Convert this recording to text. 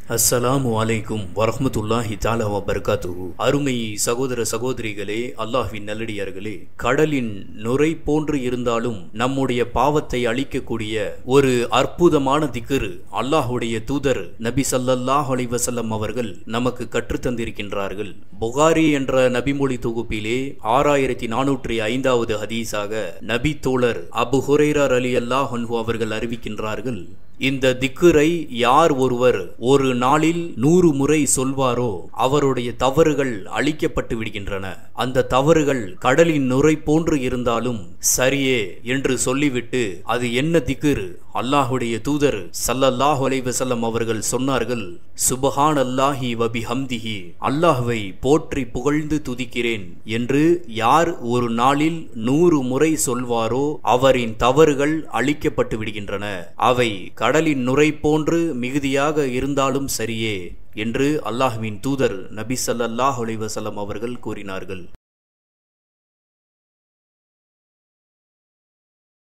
அஸ்ஸலாமு அலைக்கும் வரஹ்மத்துல்லாஹி தாலா வபர்காத்துஹு அருமை சகோதர சகோதரிகளே அல்லாஹ்வின் நல்லடியார்களே கடலின் நுரை போன்று இருந்தாலும் நம்முடைய பாவத்தை அழிக்கக்கூடிய ஒரு அற்புதமான திக்ரு அல்லாஹுடைய தூதர் நபி ஸல்லல்லாஹு அலைஹி வஸல்லம் அவர்கள் நமக்கு கற்றுத்தந்திருக்கின்றார்கள் புகாரி என்ற நபிமொழி தொகுப்பிலே ஆறாயிரத்தி நானூற்றி ஐந்தாவது ஹதீஸாக நபி தோழர் அபு ஹுரைரர் அலி அல்லாஹ் அவர்கள் அறிவிக்கின்றார்கள் இந்த திக்குரை யார் ஒருவர் ஒரு நாளில் நூறு முறை சொல்வாரோ அவருடைய தவறுகள் அழிக்கப்பட்டு விடுகின்றன அந்த தவறுகள் கடலின் நுரை போன்று இருந்தாலும் சரியே என்று சொல்லிவிட்டு அது என்ன திக்குரு அல்லாஹுடைய தூதர் சல்லல்லாஹு அலைஹி வஸல்லம் அவர்கள் சொன்னார்கள் சுபஹான் அல்லாஹி வபி ஹம்திஹி அல்லாஹ்வை போற்றி புகழ்ந்து துதிக்கிறேன் என்று யார் ஒரு நாளில் நூறு முறை சொல்வாரோ அவரின் தவறுகள் அழிக்கப்பட்டு விடுகின்றன அவை கடலின் நுரை போன்று மிகுதியாக இருந்தாலும் சரியே என்று அல்லாஹ்வின் தூதர் நபி ஸல்லல்லாஹு அலைஹி வஸல்லம் அவர்கள் கூறினார்கள்